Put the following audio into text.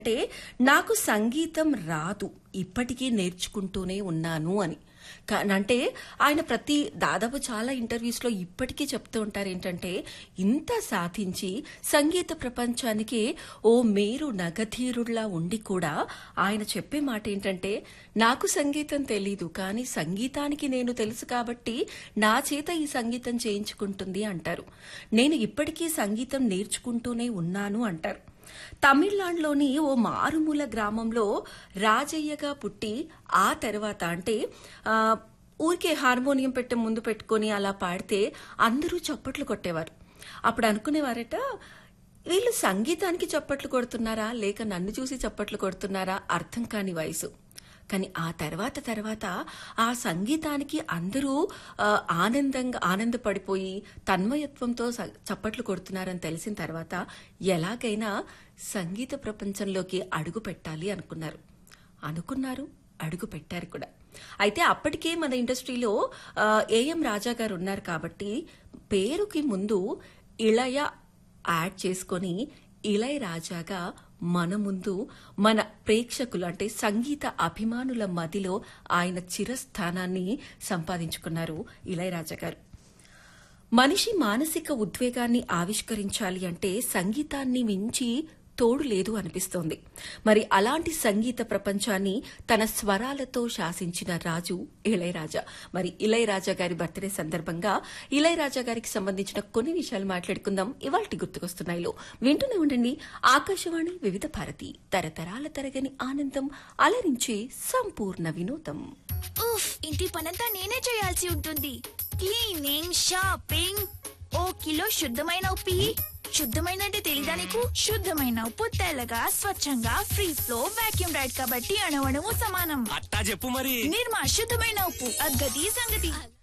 అంటే నాకు సంగీతం రాదు ఇప్పటికీ నేర్చుకుంటూనే ఉన్నాను అని కా- అంటే ఆయన ప్రతి దాదాపు చాలా ఇంటర్వ్యూస్ లో ఇప్పటికీ చెప్తూ ఉంటారు ఏంటంటే ఇంత సాధించి సంగీత ప్రపంచానికి ఓ మేరు నగధీరుడిలా ఉండి కూడా ఆయన చెప్పే మాట ఏంటంటే నాకు సంగీతం తెలీదు కానీ సంగీతానికి నేను తెలుసు కాబట్టి నా చేత ఈ సంగీతం చేయించుకుంటుంది అంటారు నేను ఇప్పటికీ సంగీతం నేర్చుకుంటూనే ఉన్నాను అంటారు తమిళనాడులోని ఓ మారుమూల గ్రామంలో రాజయ్యగా పుట్టి ఆ తర్వాత అంటే ఆ, ఊరికే హార్మోనియం పెట్టే ముందు పెట్టుకొని అలా పాడితే అందరూ చప్పట్లు కొట్టేవారు అప్పుడు అనుకునేవారట వీళ్ళు సంగీతానికి చప్పట్లు కొడుతున్నారా లేక నన్ను చూసి చప్పట్లు కొడుతున్నారా అర్థం కాని వయసు కానీ ఆ తర్వాత తర్వాత ఆ సంగీతానికి అందరూ ఆ, ఆనందంగా ఆనందపడిపోయి తన్మయత్వంతో స- చప్పట్లు కొడుతున్నారని తెలిసిన తర్వాత ఎలాగైనా సంగీత ప్రపంచంలోకి అడుగు పెట్టాలి అనుకున్నారు అనుకున్నారు అడుగు పెట్టారు కూడా అయితే అప్పటికే మన ఇండస్ట్రీలో ఆ, ఏఎం రాజా గారు ఉన్నారు కాబట్టి పేరుకి ముందు ఇళయ యాడ్ చేసుకొని ఇళయ రాజాగా మన ముందు మన ప్రేక్షకులు అంటే సంగీత అభిమానుల మదిలో ఆయన చిరస్థానాన్ని సంపాదించుకున్నారు ఇళయరాజా గారు మనిషి మానసిక ఉద్వేగాన్ని ఆవిష్కరించాలి అంటే సంగీతాన్ని మించి తోడు లేదు అనిపిస్తోంది మరి అలాంటి సంగీత ప్రపంచాన్ని తన స్వరాలతో శాసించిన రాజు ఇళయరాజా మరి ఇళయరాజా గారి బర్త్డే సందర్భంగా ఇళయరాజా గారికి సంబంధించిన కొన్ని విషయాలు మాట్లాడుకుందాం ఇవాల్టి గుర్తుకొస్తున్నాయిలో వింటూనే ఉండండి ఆకాశవాణి వివిధ భారతి తరతరాల తరగని ఆనందం అలరించే సంపూర్ణ వినోదం ఉఫ్ ఇంటి పనంతా నేనే చేయాల్సి ఉంటుంది క్లీనింగ్ షాపింగ్ ఓ కిలో శుద్ధమైన ఉప్పి శుద్ధమైన అంటే తెలీదా నీకు శుద్ధమైన ఉప్పు తెల్లగా స్వచ్ఛంగా ఫ్రీ ఫ్లో వాక్యూమ్ రైడ్ కాబట్టి అణవణము సమానం అట్టా చెప్పు మరి నిర్మా శుద్ధమైన ఉప్పు అద్గతి సంగతి